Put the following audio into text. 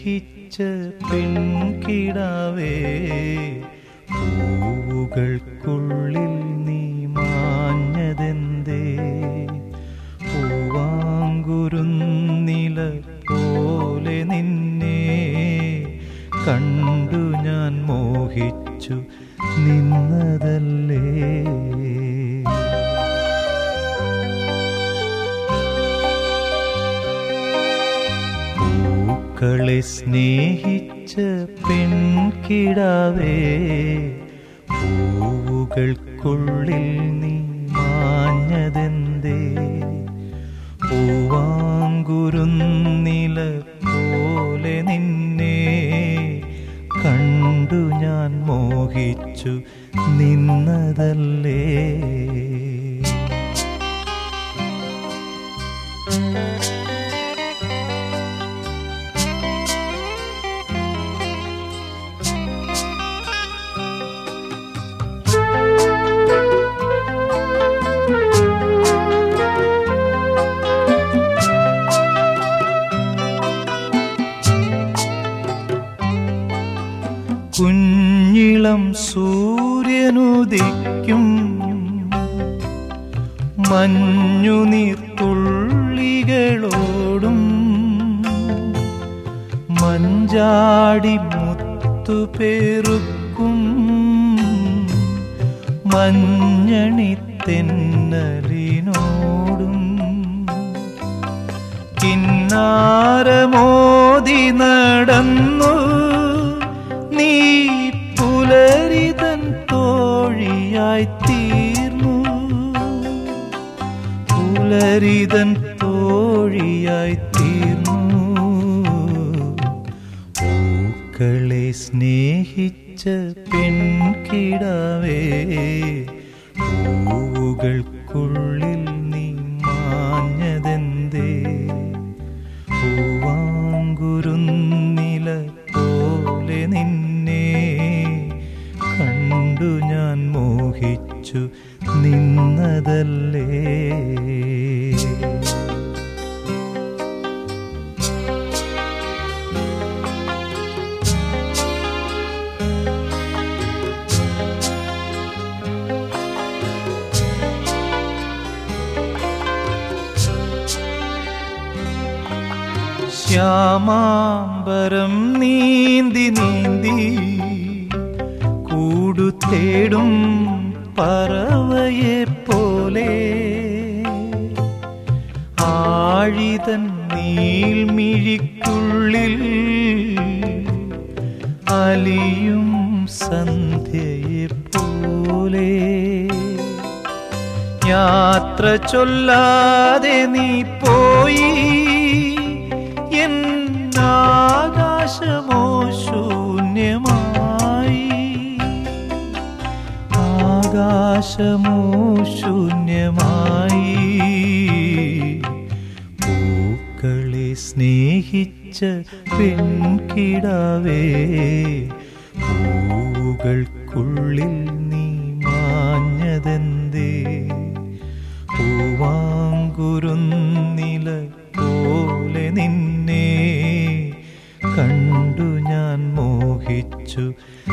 സ്നേഹിച്ച പെൺകിടാവേ പൂവുകൾക്കുള്ളിൽ നീ മാഞ്ഞതെന്തേ പൂവാങ്കുരുന്നില പോലെ നിന്നെ കണ്ടു ഞാൻ മോഹിച്ചു നിന്നതല്ലേ പൂക്കളെ സ്നേഹിച്ച പെൺകിടാവേ പൂവുകൾക്കുള്ളിൽ നീ മാഞ്ഞതെന്തേ പൂവാങ്കുരുന്നില പോലെ നിന്നെ കണ്ടു ഞാൻ മോഹിച്ചു നിന്നതല്ലേ കുഞ്ഞിളം സൂര്യനുദിക്കും മഞ്ഞുനീർത്തുള്ളികളോടും മഞ്ചാടി മുത്തുപേറുക്കും മഞ്ഞണി തെന്നലിനോടും കിന്നാരമോതി നടന്നു നീ പുലരിതൻ തോഴിയായി തീർന്നു പുലരിതൻ തോഴിയായി തീർന്നു പൂക്കളെ സ്നേഹിച്ച പെൺകിടാവേ പൂവുകൾക്കുള്ളിൽ നീ മാഞ്ഞതെന്തേ പൂവാങ്കുരുന്നില പോലെ നിന്നെ കണ്ടു ഞാൻ മോഹിച്ചു നിന്നതല്ലേ ശ്യാമാംബരം നീന്തി നീന്തി കൂടു തേടും പറവയെ പോലെ ആഴിതൻ നീൾമിഴിക്കുള്ളിൽ അലിയും സന്ധ്യയെ പോലെ യാത്ര ചൊല്ലാതെ നീ പോയി എൻ ആകാശമോ ശൂന്യമായി ആകാശമോ ശൂന്യമായി പൂക്കളെ സ്നേഹിച്ച പെൺകിടാവേ പൂവുകൾക്കുള്ളിൽ നീ മാഞ്ഞതെന്തേ പൂവാങ്കുരുന്നില പോലെ നിന്നെ കണ്ടു ഞാൻ മോഹിച്ചു